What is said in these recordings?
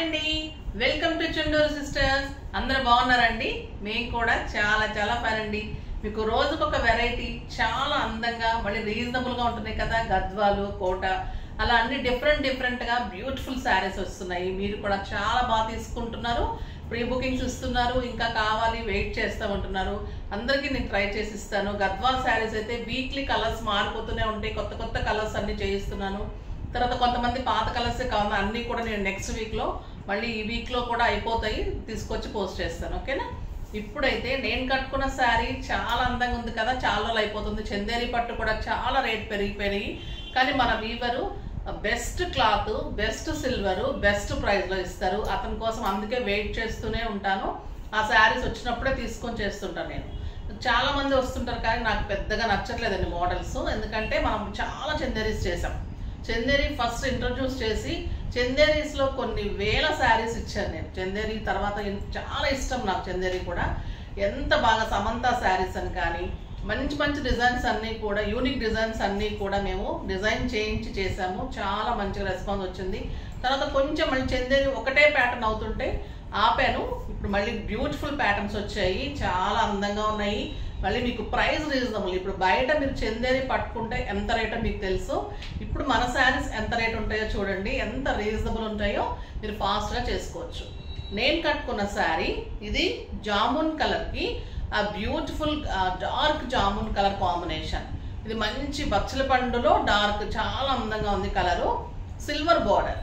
అండి welcome to Chunduru sisters అందరు బాగున్నారండి మేము కూడా చాలా చాలా ఫైన్ అండి మీకు రోజుకొక ఒక వెరైటీ చాలా అందంగా మళ్ళీ రీజనబుల్ గా ఉంటున్నాయి కదా గద్వాలు కోట అలా అన్ని డిఫరెంట్ డిఫరెంట్ గా బ్యూటిఫుల్ శారీస్ వస్తున్నాయి మీరు కూడా చాలా బాగా తీసుకుంటున్నారు ప్రీ బుకింగ్స్ ఇస్తున్నారు ఇంకా కావాలి వెయిట్ చేస్తూ ఉంటున్నారు అందరికీ నేను ట్రై చేసి ఇస్తాను గద్వాల్ శారీస్ అయితే వీక్లీ కలర్స్ మారిపోతూనే ఉంటాయి కొత్త కొత్త కలర్స్ అన్ని చేయిస్తున్నాను తర్వాత కొంతమంది పాత కలర్స్ కావాలి అన్ని కూడా నేను నెక్స్ట్ వీక్ లో మళ్ళీ ఈ వీక్ లో కూడా అయిపోతాయి తీసుకొచ్చి పోస్ట్ చేస్తాను ఓకేనా ఇప్పుడైతే నేను కట్టుకున్న శారీ చాలా అందంగా ఉంది కదా చాలా రోజులు అయిపోతుంది చందేరి పట్టు కూడా చాలా రేట్ పెరిగిపోయినాయి కానీ మన weaver best cloth best silver best price లో ఇస్తారు అతని కోసం అందుకే వెయిట్ చేస్తూనే ఉంటాను ఆ శారీస్ వచ్చినప్పుడే తీసుకొని చేస్తుంటాను నేను చాలా మంది వస్తుంటారు కానీ నాకు పెద్దగా నచ్చట్లేదండి మోడల్స్ ఎందుకంటే మనం చాలా చందేరీస్ చేసాం చందేరి ఫస్ట్ ఇంట్రడ్యూస్ చేసి చందేరీస్ లో కొన్ని వేల శారీస్ ఇచ్చాను నేను చందేరి తర్వాత ఇన్- చాలా ఇష్టం నాకు చందేరి కూడా ఎంత బాగా సమంత శారీస్ అని కానీ మంచి మంచి డిజైన్స్ అన్నీ కూడా యూనిక్ డిజైన్స్ అన్నీ కూడా మేము డిజైన్ చేయించి చేసాము చాలా మంచి రెస్పాన్స్ వచ్చింది తర్వాత కొంచెం మళ్ళీ చందేరి ఒకటే ప్యాటర్న్ అవుతుంటే ఆపాను ఇప్పుడు మళ్ళీ బ్యూటిఫుల్ ప్యాటర్న్స్ వచ్చాయి చాలా అందంగా ఉన్నాయి మళ్ళీ మీకు ప్రైస్ రీజనబుల్ ఇప్పుడు బయట మీరు చందేరి పట్టుకుంటే ఎంత రేటో మీకు తెలుసు ఇప్పుడు మన శారీస్ ఎంత రేట్ ఉంటాయో చూడండి ఎంత రీజనబుల్ ఉంటాయో మీరు ఫాస్ట్గా చేసుకోవచ్చు నేను కట్టుకున్న శారీ ఇది జామున్ కలర్కి ఆ beautiful dark jamun colour combination ఇది మంచి బచ్చల పండులో డార్క్ చాలా అందంగా ఉంది కలరు సిల్వర్ బార్డర్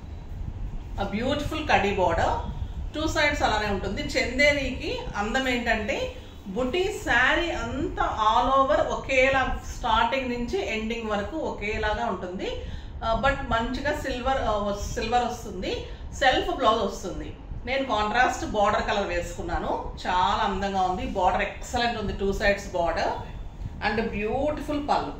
ఆ బ్యూటిఫుల్ కడీ బార్డర్ టూ సైడ్స్ అలానే ఉంటుంది చందేరికి అందం ఏంటంటే బుటీ శారీ అంతా ఆల్ ఓవర్ ఒకేలా స్టార్టింగ్ నుంచి ఎండింగ్ వరకు ఒకేలాగా ఉంటుంది బట్ మంచిగా సిల్వర్ సిల్వర్ వస్తుంది సెల్ఫ్ బ్లౌజ్ వస్తుంది నేను కాంట్రాస్ట్ బార్డర్ కలర్ వేసుకున్నాను చాలా అందంగా ఉంది బార్డర్ ఎక్సలెంట్ ఉంది two sides border and beautiful పళ్ళు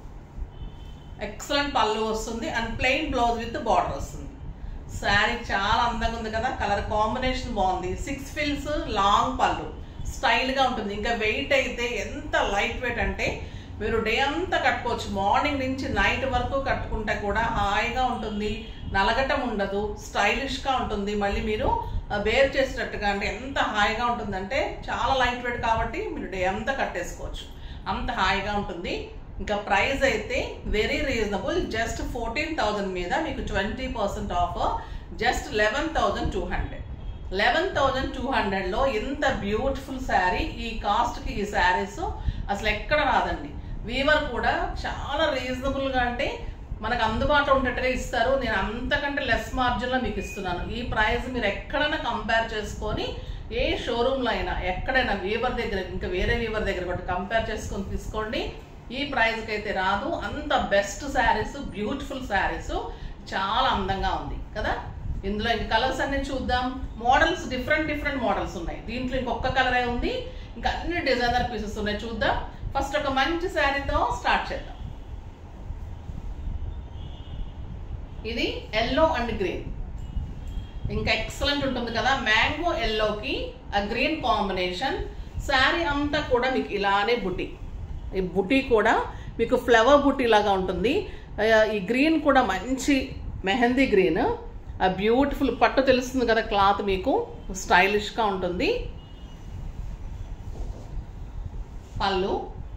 ఎక్సలెంట్ పళ్ళు వస్తుంది and plain blouse with border వస్తుంది శారీ చాలా అందంగా ఉంది కదా కలర్ కాంబినేషన్ బాగుంది సిక్స్ ఫిల్స్ లాంగ్ పళ్ళు స్టైల్గా ఉంటుంది ఇంకా వెయిట్ అయితే ఎంత లైట్ వెయిట్ అంటే మీరు డే అంతా కట్టుకోవచ్చు మార్నింగ్ నుంచి నైట్ వరకు కట్టుకుంటే కూడా హాయిగా ఉంటుంది నలగటం ఉండదు స్టైలిష్గా ఉంటుంది మళ్ళీ మీరు బేర్ చేసేటట్టుగా అంటే ఎంత హాయిగా ఉంటుందంటే చాలా లైట్ వెయిట్ కాబట్టి మీరు డే అంతా కట్టేసుకోవచ్చు అంత హాయిగా ఉంటుంది ఇంకా ప్రైస్ అయితే very reasonable just fourteen thousand మీద మీకు twenty percent offer just eleven thousand two hundred eleven thousand two హండ్రెడ్లో ఇంత బ్యూటిఫుల్ శారీ ఈ కాస్ట్కి ఈ శారీస్ అసలు ఎక్కడ రాదండి వీవర్ కూడా చాలా రీజనబుల్గా అంటే మనకు అందుబాటులో ఉండేట్టుగా ఇస్తారు నేను అంతకంటే లెస్ మార్జిన్లో మీకు ఇస్తున్నాను ఈ ప్రైస్ మీరు ఎక్కడైనా కంపేర్ చేసుకొని ఏ షోరూంలో అయినా ఎక్కడైనా వీవర్ దగ్గర ఇంకా వేరే వీవర్ దగ్గర కూడా కంపేర్ చేసుకొని తీసుకోండి ఈ ప్రైస్కి అయితే రాదు అంత బెస్ట్ శారీస్ బ్యూటిఫుల్ శారీస్ చాలా అందంగా ఉంది కదా ఇందులో ఇంక కలర్స్ అన్ని చూద్దాం మోడల్స్ డిఫరెంట్ డిఫరెంట్ మోడల్స్ ఉన్నాయి దీంట్లో ఇంకొక కలరే ఉంది ఇంకా అన్ని డిజైనర్ పీసెస్ ఉన్నాయి చూద్దాం ఫస్ట్ ఒక మంచి శారీతో స్టార్ట్ చేద్దాం ఇది ఎల్లో అండ్ గ్రీన్ ఇంకా ఎక్సలెంట్ ఉంటుంది కదా మ్యాంగో ఎల్లోకి ఆ గ్రీన్ కాంబినేషన్ శారీ అంతా కూడా మీకు ఇలానే బుట్టి ఈ బుట్టి కూడా మీకు ఫ్లవర్ బుట్టి లాగా ఉంటుంది ఆ, ఈ గ్రీన్ కూడా మంచి మెహందీ గ్రీన్ ఆ బ్యూటిఫుల్ పట్టు తెలుస్తుంది కదా క్లాత్ మీకు స్టైలిష్గా ఉంటుంది పళ్ళు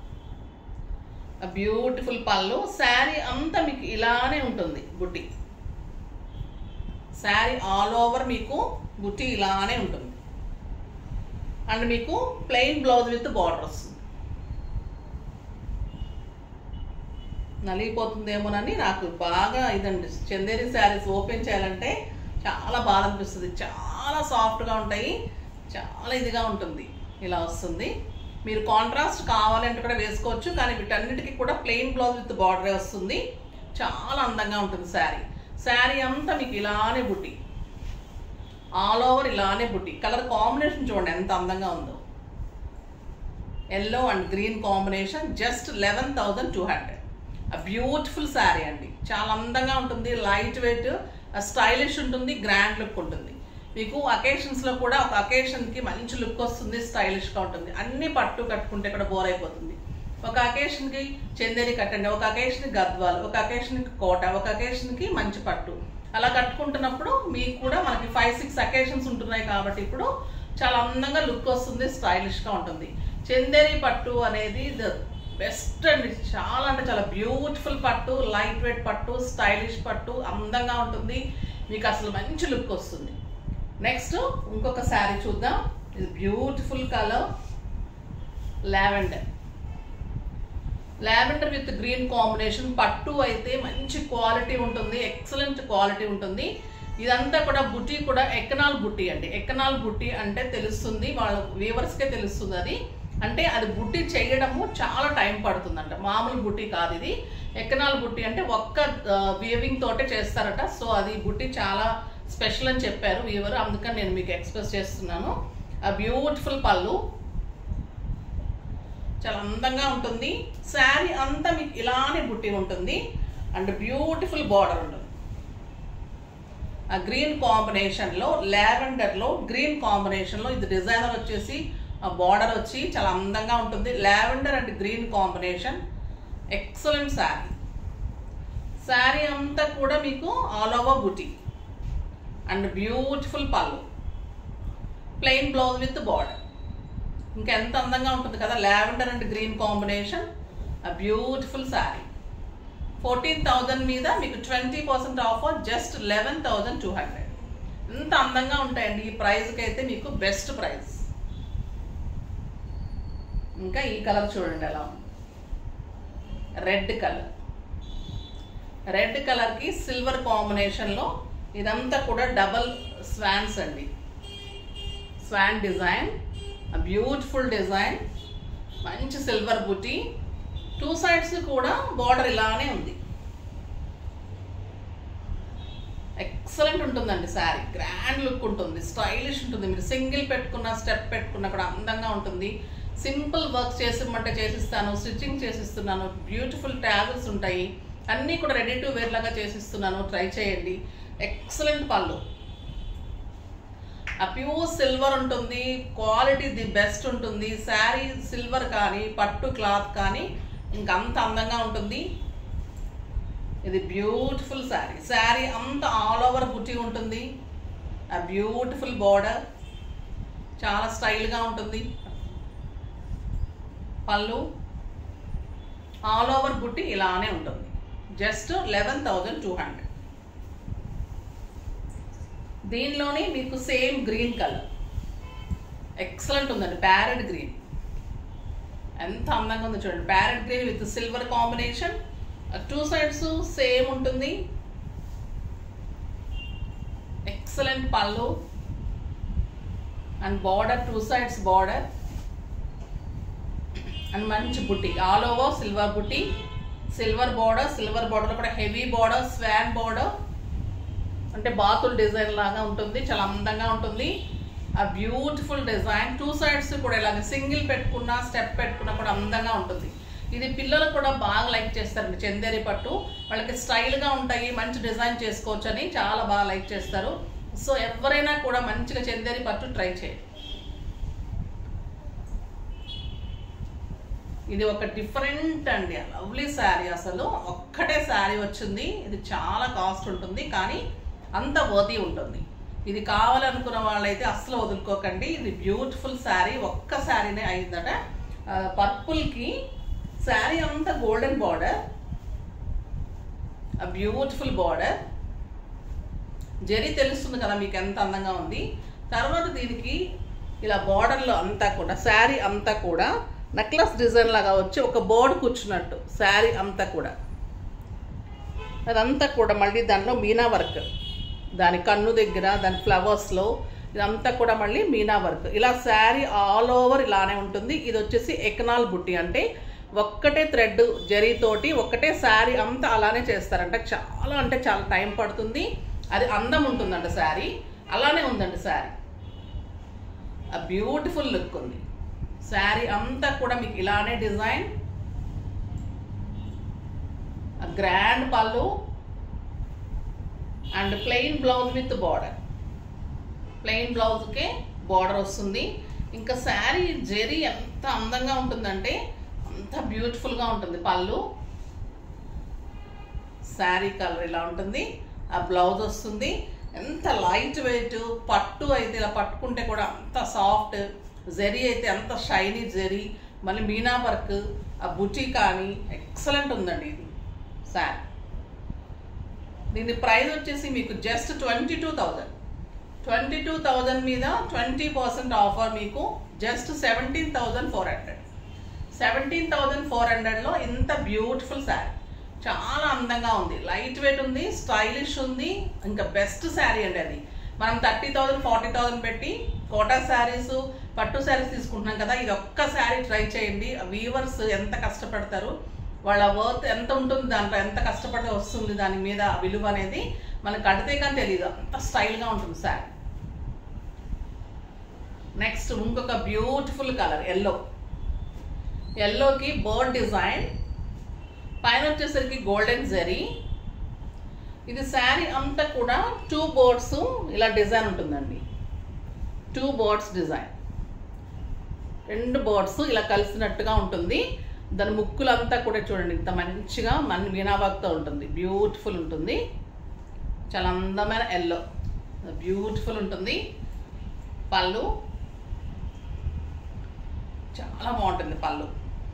బ్యూటిఫుల్ పళ్ళు శారీ అంతా మీకు ఇలానే ఉంటుంది బుట్టి శారీ ఆల్ ఓవర్ మీకు బుట్టి ఇలానే ఉంటుంది అండ్ మీకు ప్లెయిన్ బ్లౌజ్ విత్ బార్డర్ వస్తుంది నలిగిపోతుందేమోనని నాకు బాగా ఇదండి చందేరి శారీస్ ఓపెన్ చేయాలంటే చాలా బాధ అనిపిస్తుంది చాలా సాఫ్ట్గా ఉంటాయి చాలా ఇదిగా ఉంటుంది ఇలా వస్తుంది మీరు కాంట్రాస్ట్ కావాలంటే కూడా వేసుకోవచ్చు కానీ వీటన్నిటికీ కూడా ప్లెయిన్ బ్లౌజ్ విత్ బార్డరే వస్తుంది చాలా అందంగా ఉంటుంది శారీ శారీ అంతా మీకు ఇలానే బుట్టి ఆల్ ఓవర్ ఇలానే బుట్టి కలర్ కాంబినేషన్ చూడండి ఎంత అందంగా ఉందో yellow and green combination just eleven thousand two hundred beautiful saree అండి చాలా అందంగా ఉంటుంది లైట్ వెయిట్ స్టైలిష్ ఉంటుంది గ్రాండ్ లుక్ ఉంటుంది మీకు అకేషన్స్లో కూడా ఒక అకేషన్కి మంచి లుక్ వస్తుంది స్టైలిష్గా ఉంటుంది అన్ని పట్టు కట్టుకుంటే కూడా బోర్ అయిపోతుంది ఒక అకేషన్కి చందేరి కట్టండి ఒక అకేషన్కి గద్వాలు ఒక అకేషన్కి కోట ఒక అకేషన్కి మంచి పట్టు అలా కట్టుకుంటున్నప్పుడు మీకు కూడా మనకి ఫైవ్ సిక్స్ అకేషన్స్ ఉంటున్నాయి కాబట్టి ఇప్పుడు చాలా అందంగా లుక్ వస్తుంది స్టైలిష్గా ఉంటుంది చందేరి పట్టు అనేది ద బెస్ట్ అండి చాలా అంటే చాలా బ్యూటిఫుల్ పట్టు లైట్ వెయిట్ పట్టు స్టైలిష్ పట్టు అందంగా ఉంటుంది మీకు అసలు మంచి లుక్ వస్తుంది నెక్స్ట్ ఇంకొక శారీ చూద్దాం ఇది beautiful colour lavender lavender with green combination పట్టు అయితే మంచి క్వాలిటీ ఉంటుంది ఎక్సలెంట్ క్వాలిటీ ఉంటుంది ఇదంతా కూడా బుట్టి కూడా ఎకనాల్ బుట్టి అండి ఎకనాల్ బుట్టి అంటే తెలుస్తుంది వాళ్ళ వీవర్స్కే తెలుస్తుంది అది అంటే అది బుట్టి చేయడము చాలా టైం పడుతుందంట మామూలు బుట్టి కాదు ఇది ఎకనాల్ బుట్టి అంటే ఒక్క వీవింగ్ తోటే చేస్తారట సో అది బుట్టి చాలా స్పెషల్ అని చెప్పారు వీవర్ అందుకని నేను మీకు ఎక్స్ప్రెస్ చేస్తున్నాను ఆ బ్యూటిఫుల్ పళ్ళు చాలా అందంగా ఉంటుంది శారీ అంతా మీకు ఇలానే బుట్టి ఉంటుంది అండ్ బ్యూటిఫుల్ బార్డర్ ఉంటుంది ఆ గ్రీన్ కాంబినేషన్లో లావెండర్లో గ్రీన్ కాంబినేషన్లో ఇది డిజైనర్ వచ్చేసి ఆ బార్డర్ వచ్చి చాలా అందంగా ఉంటుంది lavender and green combination excellent saree saree అంతా కూడా మీకు ఆల్ ఓవర్ బుటీ అండ్ బ్యూటిఫుల్ పళ్ళు ప్లెయిన్ బ్లౌజ్ విత్ బార్డర్ ఇంకా ఎంత అందంగా ఉంటుంది కదా లావెండర్ అండ్ గ్రీన్ కాంబినేషన్ ఆ బ్యూటిఫుల్ శారీ ఫోర్టీన్ థౌజండ్ మీద మీకు twenty percent offer just eleven thousand two hundred ఎంత అందంగా ఉంటాయండి ఈ ప్రైస్కి అయితే మీకు బెస్ట్ ప్రైస్ ఇంకా ఈ కలర్ చూడండి ఎలా ఉంది రెడ్ కలర్ రెడ్ కలర్కి సిల్వర్ కాంబినేషన్లో ఇదంతా కూడా డబల్ స్వాన్స్ అండి స్వాన్ డిజైన్ బ్యూటిఫుల్ డిజైన్ మంచి సిల్వర్ బుటీ టూ సైడ్స్ కూడా బార్డర్ ఇలానే ఉంది ఎక్సలెంట్ ఉంటుందండి శారీ గ్రాండ్ లుక్ ఉంటుంది స్టైలిష్ ఉంటుంది మీరు సింగిల్ పెట్టుకున్న స్టెప్ పెట్టుకున్న కూడా అందంగా ఉంటుంది సింపుల్ వర్క్ చేసిమ్మంటే చేసిస్తాను స్టిచ్చింగ్ చేసిస్తున్నాను బ్యూటిఫుల్ ట్యాజల్స్ ఉంటాయి అన్నీ కూడా రెడీ టు వేర్ లాగా చేసిస్తున్నాను ట్రై చేయండి ఎక్సలెంట్ పళ్ళు ఆ ప్యూర్ సిల్వర్ ఉంటుంది క్వాలిటీ ది బెస్ట్ ఉంటుంది శారీ సిల్వర్ కానీ పట్టు క్లాత్ కానీ ఇంకా అంత అందంగా ఉంటుంది ఇది బ్యూటిఫుల్ శారీ శారీ అంత ఆల్ ఓవర్ బుట్టి ఉంటుంది ఆ బ్యూటిఫుల్ బార్డర్ చాలా స్టైల్గా ఉంటుంది పళ్ళు ఆల్ ఓవర్ బుట్టి ఇలానే ఉంటుంది just eleven thousand two hundred దీనిలోనే మీకు సేమ్ గ్రీన్ కలర్ ఎక్సలెంట్ ఉందండి ప్యారెట్ గ్రీన్ ఎంత అందంగా ఉందో చూడండి parrot green with silver combination two sides same ఉంటుంది ఎక్సలెంట్ పళ్ళు and border two sides border and మంచి బుట్టి ఆల్ ఓవర్ సిల్వర్ బుట్టి సిల్వర్ బార్డర్ సిల్వర్ బార్డర్ కూడా హెవీ బార్డర్ స్వాన్ బార్డర్ అంటే బాతుల్ డిజైన్ లాగా ఉంటుంది చాలా అందంగా ఉంటుంది ఆ బ్యూటిఫుల్ డిజైన్ టూ సైడ్స్ కూడా ఇలాగ సింగిల్ పెట్టుకున్నా స్టెప్ పెట్టుకున్నా కూడా అందంగా ఉంటుంది ఇది పిల్లలు కూడా బాగా లైక్ చేస్తారండి చందేరి పట్టు వాళ్ళకి స్టైల్గా ఉంటాయి మంచి డిజైన్ చేసుకోవచ్చు అని చాలా బాగా లైక్ చేస్తారు సో ఎవరైనా కూడా మంచిగా చందేరి పట్టు ట్రై చేయండి ఇది ఒక డిఫరెంట్ అండి లవ్లీ శారీ అసలు ఒక్కటే శారీ వచ్చింది ఇది చాలా కాస్ట్ ఉంటుంది కానీ అంత వర్తీ ఉంటుంది ఇది కావాలనుకున్న వాళ్ళైతే అస్సలు వదులుకోకండి ఇది బ్యూటిఫుల్ శారీ ఒక్క శారీనే అయిందట పర్పుల్కి శారీ అంతా గోల్డెన్ బార్డర్ ఆ బ్యూటిఫుల్ బార్డర్ జరి తెలుస్తుంది కదా మీకు ఎంత అందంగా ఉంది తర్వాత దీనికి ఇలా బార్డర్లో అంతా కూడా శారీ అంతా కూడా నెక్లెస్ డిజైన్ లాగా వచ్చి ఒక బోర్డు కూర్చున్నట్టు శారీ అంతా కూడా అదంతా కూడా మళ్ళీ దానిలో మీనా వర్క్ దాని కన్ను దగ్గర దాని ఫ్లవర్స్లో ఇదంతా కూడా మళ్ళీ మీనా వర్క్ ఇలా శారీ ఆల్ ఓవర్ ఇలానే ఉంటుంది ఇది వచ్చేసి ఎకనాల్ బుట్టి అంటే ఒక్కటే థ్రెడ్ జరీతోటి ఒక్కటే శారీ అంతా అలానే చేస్తారంట చాలా అంటే చాలా టైం పడుతుంది అది అందం ఉంటుందంట శారీ అలానే ఉందండి శారీ ఆ బ్యూటిఫుల్ లుక్ ఉంది శారీ అంతా కూడా మీకు ఇలానే డిజైన్ గ్రాండ్ పళ్ళు and plain blouse with border plain బ్లౌజ్కే బార్డర్ వస్తుంది ఇంకా శారీ జెరీ ఎంత అందంగా ఉంటుందంటే అంత బ్యూటిఫుల్గా ఉంటుంది పళ్ళు శారీ కలర్ ఇలా ఉంటుంది ఆ బ్లౌజ్ వస్తుంది ఎంత లైట్ వెయిట్ పట్టు అయితే ఇలా పట్టుకుంటే కూడా అంత సాఫ్ట్ జెరీ అయితే అంత షైనీ జెరీ మళ్ళీ మీనా వర్క్ ఆ బుటీ కానీ ఎక్సలెంట్ ఉందండి ఇది శారీ దీని ప్రైస్ వచ్చేసి మీకు just twenty two thousand twenty two thousand మీద ట్వంటీ పర్సెంట్ ఆఫర్ మీకు just seventeen thousand four hundred seventeen thousand four హండ్రెడ్లో ఇంత బ్యూటిఫుల్ శారీ చాలా అందంగా ఉంది లైట్ వెయిట్ ఉంది స్టైలిష్ ఉంది ఇంకా బెస్ట్ శారీ అండి అది మనం థర్టీ థౌజండ్ ఫార్టీ థౌజండ్ పెట్టి కోటా శారీస్ పట్టు శారీస్ తీసుకుంటున్నాం కదా ఇది ఒక్క శారీ ట్రై చేయండి వీవర్స్ ఎంత కష్టపడతారు వాళ్ళ వర్త్ ఎంత ఉంటుంది దాంట్లో ఎంత కష్టపడితే వస్తుంది దాని మీద ఆ విలువ అనేది మనకు కడితే కానీ తెలియదు అంత స్టైల్గా ఉంటుంది శారీ నెక్స్ట్ ఇంకొక బ్యూటిఫుల్ కలర్ ఎల్లో ఎల్లోకి బర్డ్ డిజైన్ పైన వచ్చేసరికి గోల్డెన్ జరీ ఇది శారీ అంతా కూడా టూ బోర్డ్స్ ఇలా డిజైన్ ఉంటుందండి టూ బోర్డ్స్ డిజైన్ రెండు బోర్డ్స్ ఇలా కలిసినట్టుగా ఉంటుంది దాని ముక్కులంతా కూడా చూడండి ఇంత మంచిగా మన వీణావాక్తో ఉంటుంది బ్యూటిఫుల్ ఉంటుంది చాలా అందమైన ఎల్లో బ్యూటిఫుల్ ఉంటుంది పళ్ళు చాలా బాగుంటుంది పళ్ళు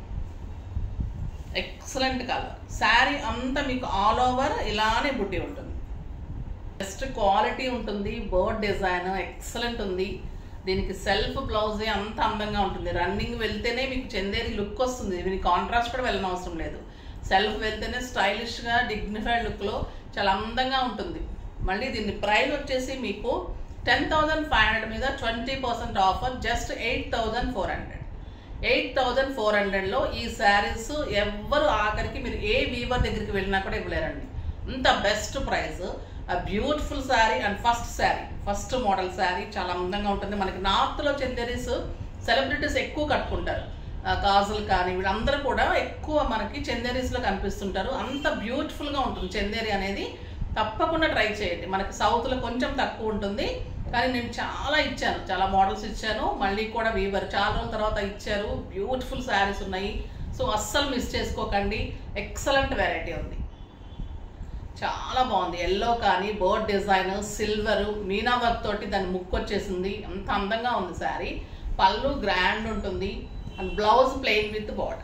ఎక్సలెంట్ కలర్ శారీ అంతా మీకు ఆల్ ఓవర్ ఇలానే బుట్టి ఉంటుంది బెస్ట్ క్వాలిటీ ఉంటుంది బర్డ్ డిజైన్ ఎక్సలెంట్ ఉంది దీనికి సెల్ఫ్ బ్లౌజే అంత అందంగా ఉంటుంది రన్నింగ్ వెళ్తేనే మీకు చందేరి లుక్ వస్తుంది దీనికి కాంట్రాస్ట్ కూడా వెళ్ళిన అవసరం లేదు సెల్ఫ్ వెళ్తేనే స్టైలిష్గా డిగ్నిఫైడ్ లుక్లో చాలా అందంగా ఉంటుంది మళ్ళీ దీని ప్రైస్ వచ్చేసి మీకు టెన్ థౌజండ్ ఫైవ్ హండ్రెడ్ మీద twenty percent offer just eight thousand four hundred eight thousand four హండ్రెడ్లో ఈ శారీస్ ఎవ్వరు ఆఖరికి మీరు ఏ వీవర్ దగ్గరికి వెళ్ళినా కూడా ఇవ్వలేరండి ఇంత బెస్ట్ ప్రైస్ ఆ beautiful saree and first saree first model saree చాలా అందంగా ఉంటుంది మనకి నార్త్లో చందేరీస్ సెలబ్రిటీస్ ఎక్కువ కట్టుకుంటారు ఆ, కాజల్ కానీ వీళ్ళందరూ కూడా ఎక్కువ మనకి చందేరీస్లో కనిపిస్తుంటారు అంత బ్యూటిఫుల్గా ఉంటుంది చందేరి అనేది తప్పకుండా ట్రై చేయండి మనకి సౌత్లో కొంచెం తక్కువ ఉంటుంది కానీ నేను చాలా ఇచ్చాను చాలా మోడల్స్ ఇచ్చాను మళ్ళీ కూడా వీవర్ చాలా రోజుల తర్వాత ఇచ్చారు బ్యూటిఫుల్ శారీస్ ఉన్నాయి సో అస్సలు మిస్ చేసుకోకండి ఎక్సలెంట్ వెరైటీ ఉంది చాలా బాగుంది ఎల్లో కానీ border design silver meena work తోటి దాని ముక్కు వచ్చేసింది అంత అందంగా ఉంది శారీ పళ్ళు గ్రాండ్ ఉంటుంది and blouse plain with border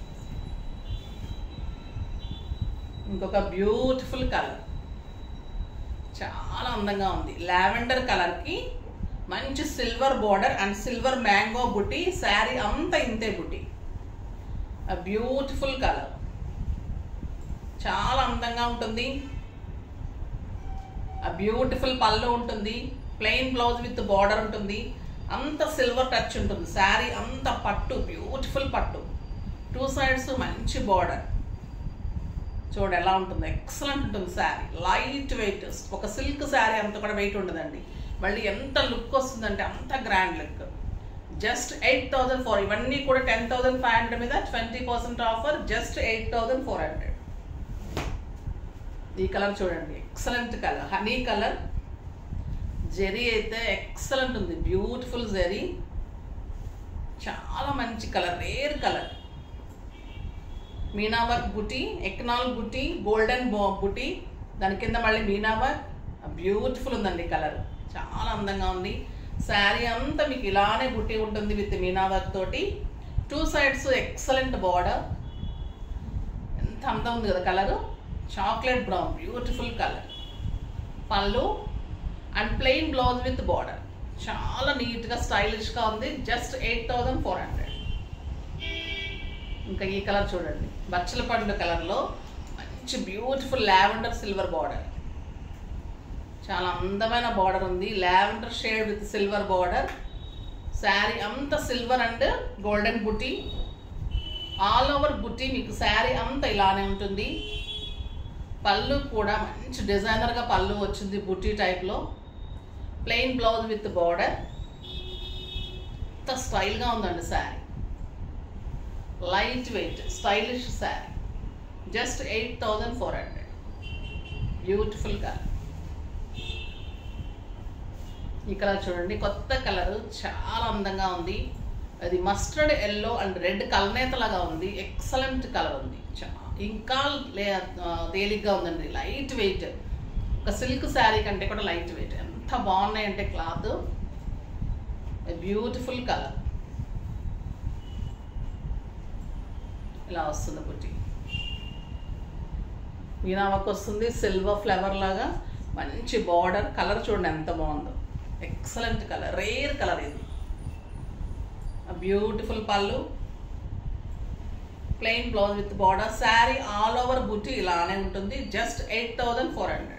ఇంకొక బ్యూటిఫుల్ కలర్ చాలా అందంగా ఉంది లావెండర్ కలర్కి మంచి silver border and silver mango బుట్టి శారీ అంతా ఇంతే బుట్టి బ్యూటిఫుల్ కలర్ చాలా అందంగా ఉంటుంది ఆ బ్యూటిఫుల్ పళ్ళు ఉంటుంది ప్లెయిన్ బ్లౌజ్ విత్ బార్డర్ ఉంటుంది అంత సిల్వర్ టచ్ ఉంటుంది శారీ అంత పట్టు బ్యూటిఫుల్ పట్టు టూ సైడ్స్ మంచి బార్డర్ చూడు ఎలా ఉంటుంది ఎక్సలెంట్ ఉంటుంది శారీ లైట్ వెయిట్ ఒక సిల్క్ శారీ అంత కూడా వెయిట్ ఉండదండి మళ్ళీ ఎంత లుక్ వస్తుందంటే అంత grand look just eight thousand four ఇవన్నీ కూడా టెన్ థౌజండ్ ఫైవ్ హండ్రెడ్ మీద twenty percent offer just eight thousand four hundred ఈ కలర్ చూడండి excellent colour honey colour zari అయితే ఎక్సలెంట్ ఉంది బ్యూటిఫుల్ జెరీ చాలా మంచి colour rare colour meena work బుటీ ఎక్నాల్ బుటీ గోల్డెన్ బుటీ దాని కింద మళ్ళీ మీనా వర్క్ బ్యూటిఫుల్ ఉందండి కలర్ చాలా అందంగా ఉంది శారీ అంతా మీకు ఇలానే బుట్టి ఉంటుంది విత్ మీనా వర్క్ తోటి టూ సైడ్స్ ఎక్సలెంట్ బార్డర్ ఎంత అందం ఉంది కదా colour chocolate brown beautiful colour పళ్ళు and plain blouse with border చాలా నీట్గా స్టైలిష్గా ఉంది just eight thousand four hundred ఇంకా ఈ కలర్ చూడండి బచ్చల పండు కలర్లో మంచి బ్యూటిఫుల్ లావెండర్ సిల్వర్ బార్డర్ చాలా అందమైన బార్డర్ ఉంది lavender shade with silver border saree అంతా సిల్వర్ అండ్ గోల్డెన్ బుటీ ఆల్ ఓవర్ బుట్టి మీకు శారీ అంతా ఇలానే ఉంటుంది పళ్ళు కూడా మంచి డిజైనర్గా పళ్ళు వచ్చింది బుట్టి టైప్లో ప్లెయిన్ బ్లౌజ్ విత్ బార్డర్ ఎంత స్టైల్గా ఉందండి saree light weight stylish saree just eight thousand four hundred beautiful colour ఈ కలర్ చూడండి కొత్త కలర్ చాలా అందంగా ఉంది అది మస్టర్డ్ ఎల్లో అండ్ రెడ్ కలనేతలాగా ఉంది ఎక్సలెంట్ కలర్ ఉంది చా- ఇంకా లే ఆ, తేలిగ్గా ఉందండి లైట్ వెయిట్ ఒక సిల్క్ శారీ కంటే కూడా లైట్ వెయిట్ ఎంత బాగున్నాయంటే క్లాత్ బ్యూటిఫుల్ కలర్ ఇలా వస్తుంది బుట్టి మీనావకు వస్తుంది సిల్వర్ ఫ్లవర్ లాగా మంచి బార్డర్ కలర్ చూడండి ఎంత బాగుందో ఎక్సలెంట్ కలర్ రేర్ కలర్ ఇది బ్యూటిఫుల్ పళ్ళు plain blouse with border saree all over బుట్టి ఇలానే ఉంటుంది just eight thousand four hundred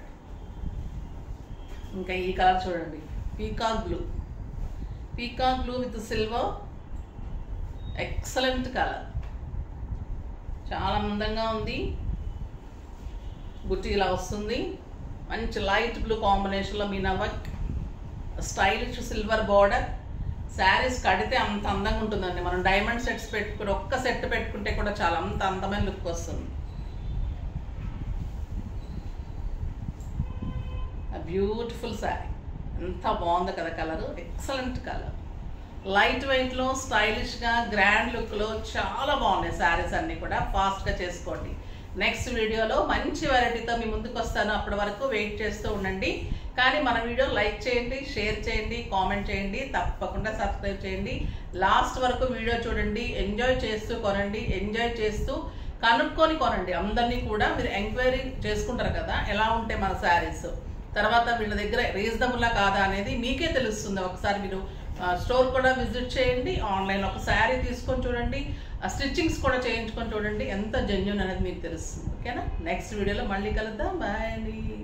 ఇంకా ఈ కలర్ చూడండి peacock blue peacock blue with silver excellent colour చాలా అందంగా ఉంది బుట్టి ఇలా వస్తుంది మంచి లైట్ బ్లూ కాంబినేషన్లో meena work stylish silver border sarees కడితే అంత అందంగా ఉంటుందండి మనం డైమండ్ సెట్స్ పెట్టుకుని ఒక్క సెట్ పెట్టుకుంటే కూడా చాలా అంత అందమైన లుక్ వస్తుంది బ్యూటిఫుల్ శారీ ఎంత బాగుంది కదా కలర్ ఎక్సలెంట్ కలర్ లైట్ వెయిట్లో స్టైలిష్గా గ్రాండ్ లుక్లో చాలా బాగున్నాయి శారీస్ అన్నీ కూడా ఫాస్ట్గా చేసుకోండి నెక్స్ట్ వీడియోలో మంచి వెరైటీతో మీ ముందుకు వస్తాను అప్పటి వరకు వెయిట్ చేస్తూ ఉండండి కానీ మన వీడియో లైక్ చేయండి షేర్ చేయండి కామెంట్ చేయండి తప్పకుండా సబ్స్క్రైబ్ చేయండి లాస్ట్ వరకు వీడియో చూడండి ఎంజాయ్ చేస్తూ కొనండి ఎంజాయ్ చేస్తూ కనుక్కొని కొనండి అందరినీ కూడా మీరు ఎంక్వైరీ చేసుకుంటారు కదా ఎలా ఉంటాయి మన శారీస్ తర్వాత వీళ్ళ దగ్గర రీజనబుల్లా కాదా అనేది మీకే తెలుస్తుంది ఒకసారి మీరు స్టోర్ కూడా విజిట్ చేయండి ఆన్లైన్ ఒక శారీ తీసుకొని చూడండి ఆ స్టిచ్చింగ్స్ కూడా చేయించుకొని చూడండి ఎంత జెన్యున్ అనేది మీకు తెలుస్తుంది ఓకేనా నెక్స్ట్ వీడియోలో మళ్ళీ కలుద్దాం బాయ్ అండి